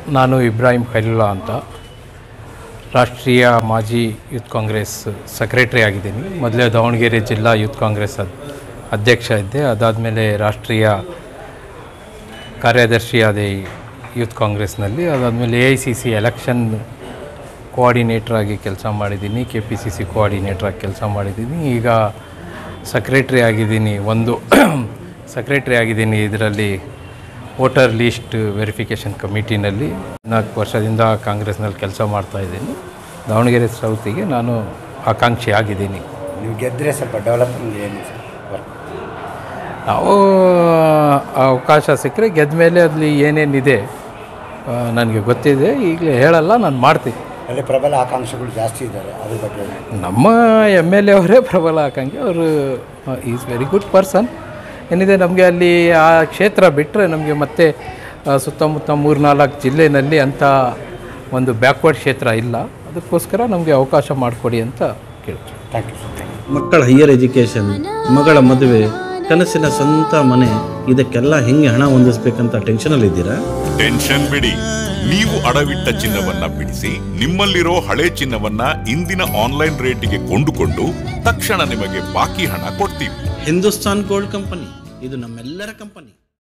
ನಾನು ಇಬ್ರಾಹಿಂ ಖಲೀಲಾ ಅಂತ ರಾಷ್ಟ್ರೀಯ ಮಾಜಿ ಯೂತ್ ಕಾಂಗ್ರೆಸ್ ಸೆಕ್ರೆಟರಿ ಆಗಿದ್ದೀನಿ ಮೊದಲೇ ದಾವಣಗೆರೆ ಜಿಲ್ಲಾ ಯೂತ್ ಕಾಂಗ್ರೆಸ್ ಅದ್- ಅಧ್ಯಕ್ಷ ಇದ್ದೆ ಅದಾದಮೇಲೆ ರಾಷ್ಟ್ರೀಯ ಕಾರ್ಯದರ್ಶಿಯಾದೆ ಈ ಯೂತ್ ಕಾಂಗ್ರೆಸ್ನಲ್ಲಿ ಅದಾದಮೇಲೆ A I C C election coordinator ಆಗಿ ಕೆಲಸ ಮಾಡಿದ್ದೀನಿ K P C C coordinator ಆಗಿ ಕೆಲಸ ಮಾಡಿದ್ದೀನಿ ಈಗ ಸೆಕ್ರೆಟ್ರಿ ಆಗಿದ್ದೀನಿ ಒಂದು ಸೆಕ್ರೆಟ್ರಿ ಆಗಿದ್ದೀನಿ ಇದರಲ್ಲಿ ವೋಟರ್ ಲೀಸ್ಟ್ ವೆರಿಫಿಕೇಷನ್ ಕಮಿಟಿನಲ್ಲಿ ನಾಲ್ಕು ವರ್ಷದಿಂದ ಕಾಂಗ್ರೆಸ್ನಲ್ಲಿ ಕೆಲಸ ಮಾಡ್ತಾ ಇದ್ದೀನಿ ದಾವಣಗೆರೆ ಸೌತಿಗೆ ನಾನು ಆಕಾಂಕ್ಷಿ ಆಗಿದ್ದೀನಿ ನೀವು ಗೆದ್ದರೆ ಸ್ವಲ್ಪ ಡೆವಲಪ್ಮೆಂಟ್ ಏನು ಸರ್ ವರ್ಕ್ ನಾವು ಆ ಅವಕಾಶ ಸಿಕ್ಕರೆ ಗೆದ್ದ ಮೇಲೆ ಅಲ್ಲಿ ಏನೇನಿದೆ ನನಗೆ ಗೊತ್ತಿದೆ ಈಗಲೇ ಹೇಳಲ್ಲ ನಾನು ಮಾಡ್ತೀನಿ ಅಲ್ಲಿ ಪ್ರಬಲ ಆಕಾಂಕ್ಷಿಗಳು ಜಾಸ್ತಿ ಇದ್ದಾರೆ ಅದ್ರ ಬಗ್ಗೆ ನಮ್ಮ ಎಮ್ ಎಲ್ ಎ ಅವರೇ ಪ್ರಬಲ ಹಾಕಂಗೆ ಅವರು ಈಸ್ ವೆರಿ ಗುಡ್ ಪರ್ಸನ್ ಏನಿದೆ ನಮಗೆ ಅಲ್ಲಿ ಆ ಕ್ಷೇತ್ರ ಬಿಟ್ಟರೆ ನಮಗೆ ಮತ್ತೆ ಆ, ಸುತ್ತಮುತ್ತ ಮೂರು ನಾಲ್ಕು ಜಿಲ್ಲೆಯಲ್ಲಿ ಅಂಥ ಒಂದು ಬ್ಯಾಕ್ವರ್ಡ್ ಕ್ಷೇತ್ರ ಇಲ್ಲ ಅದಕ್ಕೋಸ್ಕರ ನಮಗೆ ಅವಕಾಶ ಮಾಡಿಕೊಡಿ ಅಂತ ಕೇಳ್ತೀನಿ thank you sir thank you ಮಕ್ಕಳ ಹೈಯರ್ ಎಜುಕೇಷನ್ ಮಗಳ ಮದುವೆ ಕನಸಿನ ಸ್ವಂತ ಮನೆ ಇದಕ್ಕೆಲ್ಲ ಹೆಂಗೆ ಹಣ ಹೊಂದಿಸ್ಬೇಕಂತ ಟೆನ್ಷನಲ್ಲಿದ್ದೀರಾ ಟೆನ್ಷನ್ ಬಿಡಿ ನೀವು ಅಡವಿಟ್ಟ ಚಿನ್ನವನ್ನ ಬಿಡಿಸಿ ನಿಮ್ಮಲ್ಲಿರೋ ಹಳೆ ಚಿನ್ನವನ್ನ ಇಂದಿನ ಆನ್ಲೈನ್ ರೇಟಿಗೆ ಕೊಂಡುಕೊಂಡು ತಕ್ಷಣ ನಿಮಗೆ ಬಾಕಿ ಹಣ ಕೊಡ್ತೀವಿ ಹಿಂದೂಸ್ತಾನ್ ಗೋಲ್ಡ್ ಕಂಪನಿ ಇದು ನಮ್ಮೆಲ್ಲರ ಕಂಪನಿ